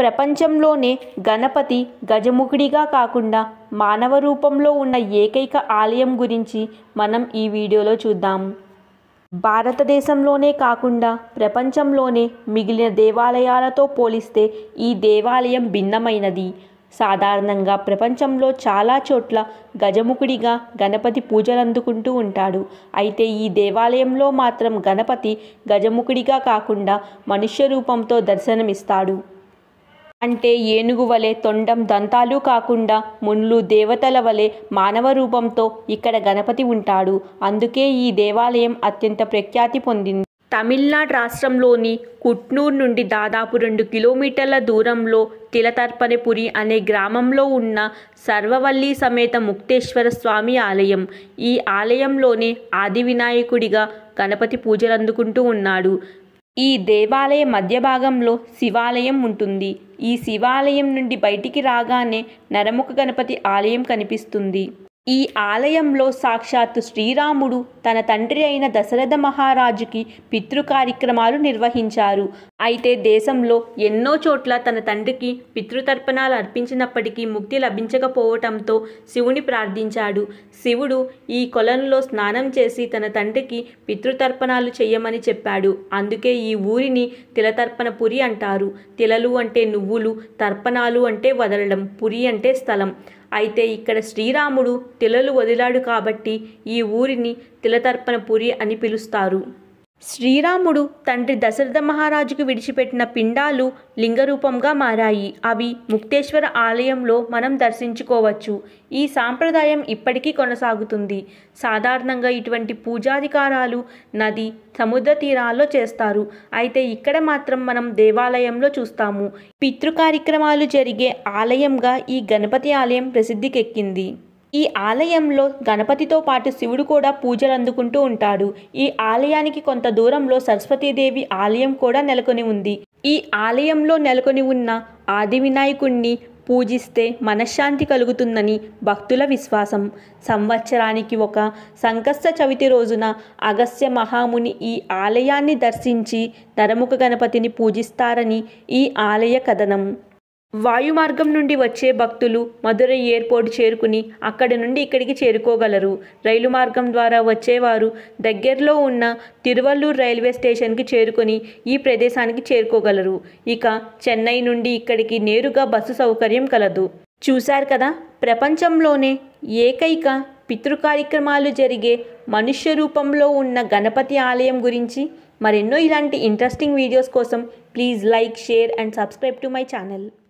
ప్రపంచంలోనే గణపతి గజముఖుడిగా కాకుండా మానవ రూపంలో ఉన్న ఏకైక ఆలయం గురించి మనం ఈ వీడియోలో చూద్దాం భారతదేశంలోనే కాకుండా ప్రపంచంలోనే మిగిలిన దేవాలయాలతో పోలిస్తే ఈ దేవాలయం భిన్నమైనది సాధారణంగా ప్రపంచంలో చాలా చోట్ల గజముఖుడిగా గణపతి పూజలందుకుంటూ ఉంటాడు అయితే ఈ దేవాలయంలో మాత్రం గణపతి గజముఖుడిగా కాకుండా మనుష్య రూపంతో దర్శనమిస్తాడు అంటే ఏనుగు వలె తొండం దంతాలు కాకుండా ముళ్ళు దేవతల వలె మానవ రూపంతో ఇక్కడ గణపతి ఉంటాడు అందుకే ఈ దేవాలయం అత్యంత ప్రఖ్యాతి పొందింది తమిళనాడు రాష్ట్రంలోని కుట్నూరు నుండి దాదాపు రెండు కిలోమీటర్ల దూరంలో తిలతర్పణపురి అనే గ్రామంలో ఉన్న సర్వవల్లి సమేత ముక్తేశ్వర స్వామి ఆలయం ఈ ఆలయంలోనే ఆది వినాయకుడిగా గణపతి పూజలందుకుంటూ ఉన్నాడు ఈ దేవాలయ మధ్య భాగంలో శివాలయం ఉంటుంది ఈ శివాలయం నుండి బయటికి రాగానే నరముఖ గణపతి ఆలయం కనిపిస్తుంది ఈ ఆలయంలో సాక్షాత్తు శ్రీరాముడు తన తండ్రి అయిన దశరథ మహారాజుకి పితృ కార్యక్రమాలు నిర్వహించారు అయితే దేశంలో ఎన్నో చోట్ల తన తండ్రికి పితృతర్పణాలు అర్పించినప్పటికీ ముక్తి లభించకపోవటంతో శివుని ప్రార్థించాడు శివుడు ఈ కొలంలో స్నానం చేసి తన తండ్రికి పితృతర్పణాలు చేయమని చెప్పాడు అందుకే ఈ ఊరిని తిలతర్పణపురి అంటారు తిలలు అంటే నువ్వులు తర్పణాలు అంటే వదలడం పురి అంటే స్థలం అయితే ఇక్కడ శ్రీరాముడు తిలలు వదిలాడు కాబట్టి ఈ ఊరిని తిలతర్పణపురి అని పిలుస్తారు శ్రీరాముడు తండ్రి దశరథ మహారాజుకు విడిచిపెట్టిన పిండాలు లింగరూపంగా మారాయి అవి ముక్తేశ్వర ఆలయంలో మనం దర్శించుకోవచ్చు ఈ సాంప్రదాయం ఇప్పటికీ కొనసాగుతుంది సాధారణంగా ఇటువంటి పూజాధికారాలు నది సముద్ర తీరాల్లో చేస్తారు అయితే ఇక్కడ మాత్రం మనం దేవాలయంలో చూస్తాము పితృ కార్యక్రమాలు జరిగే ఆలయంగా ఈ గణపతి ఆలయం ప్రసిద్ధికెక్కింది ఈ ఆలయంలో గణపతితో పాటు శివుడు కూడా పూజలు అందుకుంటూ ఉంటాడు ఈ ఆలయానికి కొంత దూరంలో సరస్వతీదేవి ఆలయం కూడా నెలకొని ఉంది ఈ ఆలయంలో నెలకొని ఉన్న ఆది వినాయకుణ్ణి పూజిస్తే మనశ్శాంతి కలుగుతుందని భక్తుల విశ్వాసం సంవత్సరానికి ఒక సంకష్ట చవితి రోజున అగస్త్య మహాముని ఈ ఆలయాన్ని దర్శించి నరముఖ గణపతిని పూజిస్తారని ఈ ఆలయ కథనం వాయుమార్గం నుండి వచ్చే భక్తులు మధురై ఎయిర్పోర్ట్ చేరుకుని అక్కడి నుండి ఇక్కడికి చేరుకోగలరు రైలు మార్గం ద్వారా వచ్చేవారు దగ్గరలో ఉన్న తిరువల్లూరు రైల్వే స్టేషన్కి చేరుకొని ఈ ప్రదేశానికి చేరుకోగలరు ఇక చెన్నై నుండి ఇక్కడికి నేరుగా బస్సు సౌకర్యం కలదు చూశారు కదా ప్రపంచంలోనే ఏకైక పితృ కార్యక్రమాలు జరిగే మనుష్య రూపంలో ఉన్న గణపతి ఆలయం గురించి మరెన్నో ఇలాంటి ఇంట్రెస్టింగ్ వీడియోస్ కోసం please like share and subscribe to my channel